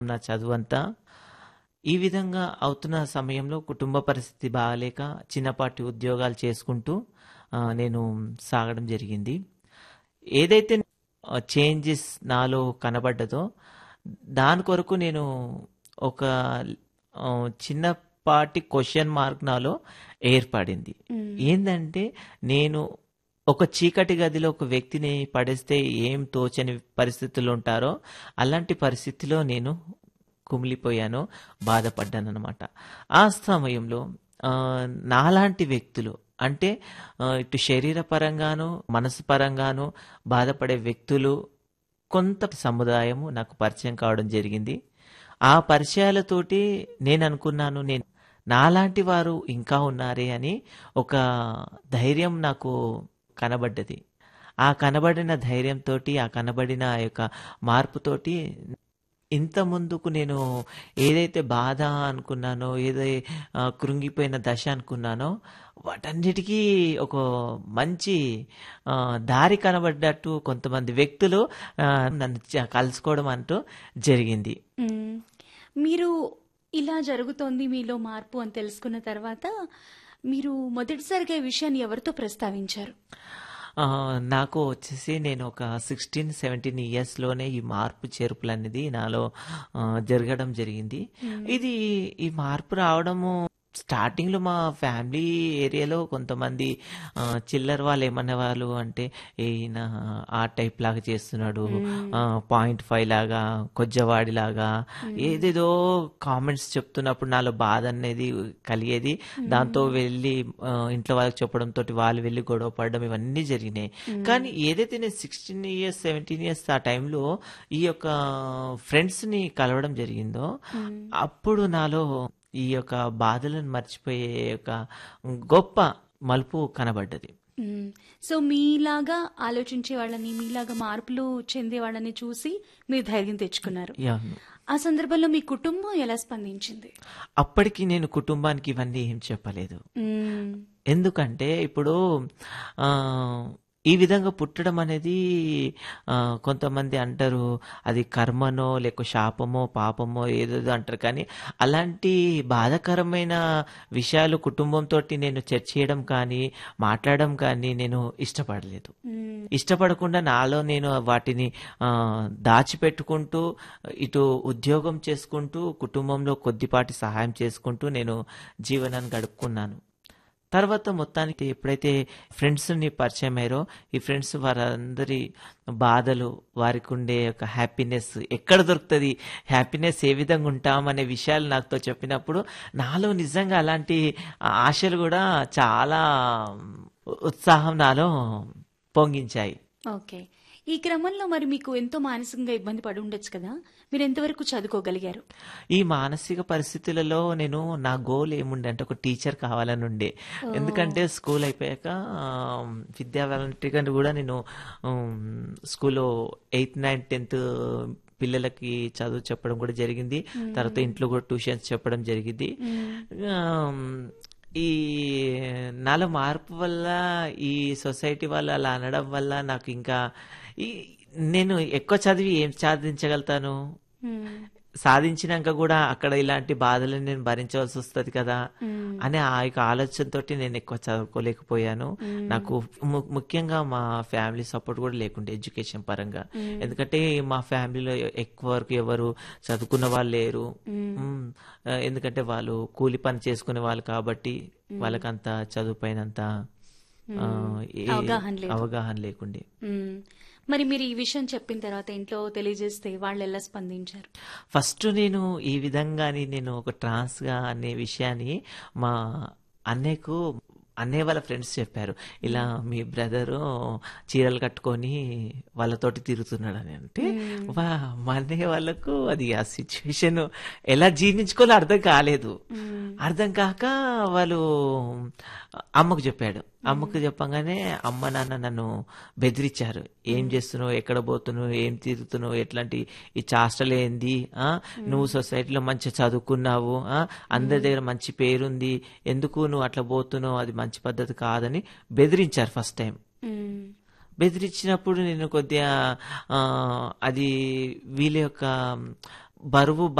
నా చదువంతా. ఈ విధంగా అవుతున్న సమయంలో కుటుంబ పరిస్థితి బాగాలేక చిన్నపాటి ఉద్యోగాలు చేసుకుంటూ ఆహ్, నేను సాగడం జరిగింది. ఏదైతే ఆహ్, చేంజెస్ నాలో కనబడ్డదో దాని కొరకు నేను ఒక ఆహ్, చిన్నపాటి క్వెషన్ మార్క్ నాలో ఏర్పడింది. హ్మ్. ఏందంటే నేను ఒక చీకటి గదిలో ఒక వ్యక్తిని పడేస్తే ఏం తోచని పరిస్థితుల్లో ఉంటారో అలాంటి పరిస్థితిలో నేను కుమిలిపోయాను. బాధపడ్డాననమాట. ఆ సమయంలో ఆహ్, నాలాంటి వ్యక్తులు అంటే ఆహ్, ఇటు శరీరపరంగాను, మనసు పరంగాను బాధపడే వ్యక్తులు కొంత సముదాయము నాకు పరిచయం కావడం జరిగింది. ఆ పరిచయాలతోటి నేననుకున్నాను నేను నాలాంటి వారు ఇంకా ఉన్నారే అని ఒక ధైర్యం నాకు కనబడ్డది. ఆ కనబడిన ధైర్యంతోటి, ఆ కనబడిన ఆ యొక్క మార్పుతోటి ఇంత ముందుకు నేను ఏదైతే బాధ అనుకున్నానో, ఏదై ఆహ్, కృంగిపోయిన దశ అనుకున్నానో వాటన్నిటికీ ఒక మంచి ఆహ్, దారి కనబడ్డట్టు కొంతమంది వ్యక్తులు ఆహ్, నన్ను చ కలుసుకోవడం అంటూ జరిగింది. హ్మ్. మీరు ఇలా జరుగుతోంది మీలో మార్పు అని తెలుసుకున్న తర్వాత మీరు మొదటిసారిగా ఈ విషయాన్ని ఎవరితో ప్రస్తావించారు? ఆహ్, నాకు వచ్చేసి నేను ఒక 16, 17 ఇయర్స్‌లోనే ఈ మార్పు చేర్పులనేది నాలో ఆహ్, జరగడం జరిగింది. హ్మ్. ఇది ఈ మార్పు రావడము స్టార్టింగ్‌లో మా ఫ్యామిలీ ఏరియాలో కొంతమంది ఆహ్, చిల్లర వాళ్ళు ఏమనేవాళ్ళు అంటే ఈయన ఆ టైప్ లాగా చేస్తున్నాడు. హ్మ్. ఆహ్, 0.5 లాగా, కొజ్జవాడిలాగా హ్మ్. ఏదేదో కామెంట్స్ చెప్తున్నప్పుడు నాలో బాధ అనేది కలిగేది. దాంతో హ్మ్. వెళ్ళి ఆహ్, ఇంట్లో వాళ్ళకి చెప్పడంతోటి వాళ్ళు వెళ్ళి గొడవ పడడం ఇవన్నీ జరిగినాయి. కానీ హ్మ్. ఏదైతే నేను 16 ఇయర్స్, 17 ఇయర్స్ ఆ టైంలో ఈ యొక్క ఫ్రెండ్స్‌ని కలవడం జరిగిందో హ్మ్. అప్పుడు నాలో ఈ యొక్క బాధలను మర్చిపోయే యొక్క గొప్ప మలుపు కనబడ్డది. హ్మ్. సో మీలాగా ఆలోచించే వాళ్ళని, మీలాగా మార్పులు చెందే వాళ్ళని చూసి మీరు ధైర్యం తెచ్చుకున్నారు. యాహ్! ఆ సందర్భంలో మీ కుటుంబం ఎలా స్పందించింది? అప్పటికి నేను కుటుంబానికి ఇవన్నీ ఏం చెప్పలేదు. హ్మ్. ఎందుకంటే ఇప్పుడు ఆహ్, ఈ విధంగా పుట్టడం అనేది ఆహ్, కొంతమంది అంటారు అది కర్మనో, లేక శాపమో, పాపమో ఏదేదో అంటారు. కానీ అలాంటి బాధాకరమైన విషయాలు కుటుంబంతోటి నేను చర్చ చేయడం కానీ, మాట్లాడడం కానీ నేను ఇష్టపడలేదు. హ్మ్. ఇష్టపడకుండా నాలో నేను వాటిని ఆహ్, దాచిపెట్టుకుంటూ ఇటు ఉద్యోగం చేసుకుంటూ, కుటుంబంలో కొద్దిపాటి సహాయం చేసుకుంటూ నేను జీవనాన్ని గడుపుకున్నాను. తర్వాత మొత్తానికి ఎప్పుడైతే ఫ్రెండ్స్‌ని పరిచయం అయ్యారో ఈ ఫ్రెండ్స్ వారందరి బాధలు, వారికుండే ఒక హ్యాపీనెస్ ఎక్కడ దొరుకుతది? హ్యాపీనెస్ ఏ విధంగా ఉంటాం అనే విషయాలు నాతో చెప్పినప్పుడు నాలో నిజంగా అలాంటి ఆశలు గూడా చాలా ఉత్సాహం నాలో పొంగించాయి. ఓకే. ఈ క్రమంలో మరి మీకు ఎంతో మానసికంగా ఇబ్బంది పడి ఉండొచ్చు కదా! మీరు ఎంతవరకు చదువుకోగలిగారు? ఈ మానసిక పరిస్థితులలో నేను నా గోల్ ఏముండే అంటే ఒక టీచర్ కావాలని ఉండే. ఓహ్! ఎందుకంటే స్కూల్ అయిపోయాక ఆహ్, విద్యా వాలంటీర్‌గా కూడా నేను హ్మ్, స్కూల్‌లో 8, 9, 10థ్ పిల్లలకి చదువు చెప్పడం కూడా జరిగింది. తర్వాత హ్మ్. ఇంట్లో కూడా ట్యూషన్స్ చెప్పడం జరిగింది. హ్మ్. ఆహ్, ఈ నాలో మార్పు వల్ల ఈ సొసైటీ వాళ్ళు అలా అనడం వల్ల నాకు ఇంకా ఈ నేను ఎక్కువ చదివి ఏం సాధించగలుగుతాను? హ్మ్. సాధించినంక కూడా అక్కడ ఇలాంటి బాధలను నేను భరించవలసి వస్తది కదా! హ్మ్. అనే ఆ యొక్క ఆలోచనతోటి నేను ఎక్కువ చదువుకోలేకపోయాను. హ్మ్. నాకు ము ముఖ్యంగా మా ఫ్యామిలీ సపోర్ట్ కూడా లేకుండే ఎడ్యుకేషన్ పరంగా. హ్మ్. ఎందుకంటే మా ఫ్యామిలీలో ఎక్కువ వరకు ఎవరు చదువుకున్న వాళ్ళు లేరు. హ్మ్. హ్మ్. ఆహ్, ఎందుకంటే వాళ్ళు కూలి పని చేసుకునే వాళ్ళు కాబట్టి హ్మ్. వాళ్ళకంత చదువు పైనంత హ్మ్. ఆహ్, ఏ అవగాహన లేదు. అవగాహన లేకుండే. హ్మ్. మరి మీరు ఈ విషయం చెప్పిన తర్వాత ఇంట్లో తెలియజేస్తే వాళ్ళు ఎలా స్పందించారు? ఫస్ట్ నేను ఈ విధంగాని నేను ఒక ట్రాన్స్‌గా అనే విషయాన్ని మా అన్నయ్యకు అన్నయ్య వాళ్ళ ఫ్రెండ్స్ చెప్పారు. ఇలా హ్మ్. మీ బ్రదరు చీరలు కట్టుకొని వాళ్ళతోటి తిరుగుతున్నాడని. అంటే హ్మ్. వా మా అన్నయ్య వాళ్ళకు అది ఆ సిట్యుయేషన్ ఎలా జీర్ణించుకోవాలో అర్థం కాలేదు. హ్మ్. అర్థం కాక వాళ్ళు అమ్మకు చెప్పాడు. అమ్మకు హ్మ్. చెప్పంగానే అమ్మ, నాన్న నన్ను బెదిరించారు. "ఏం హ్మ్. చేస్తున్నావు? ఎక్కడ పోతున్నావు? ఏం తిరుగుతున్నావు? ఎట్లాంటి ఈ చేష్టలేంది? ఆ! నువ్వు హ్మ్. సొసైటీలో మంచిగా చదువుకున్నావు. ఆ! అందరి హ్మ్. దగ్గర మంచి పేరుంది. ఎందుకు నువ్వు అట్లా పోతున్నావు? అది మంచి పద్ధతి కాదని" బెదిరించారు ఫస్ట్ టైమ్. హ్మ్. బెదిరించినప్పుడు నేను కొద్దిగా ఆహ్, అది వీళ్ళ యొక్క బరువు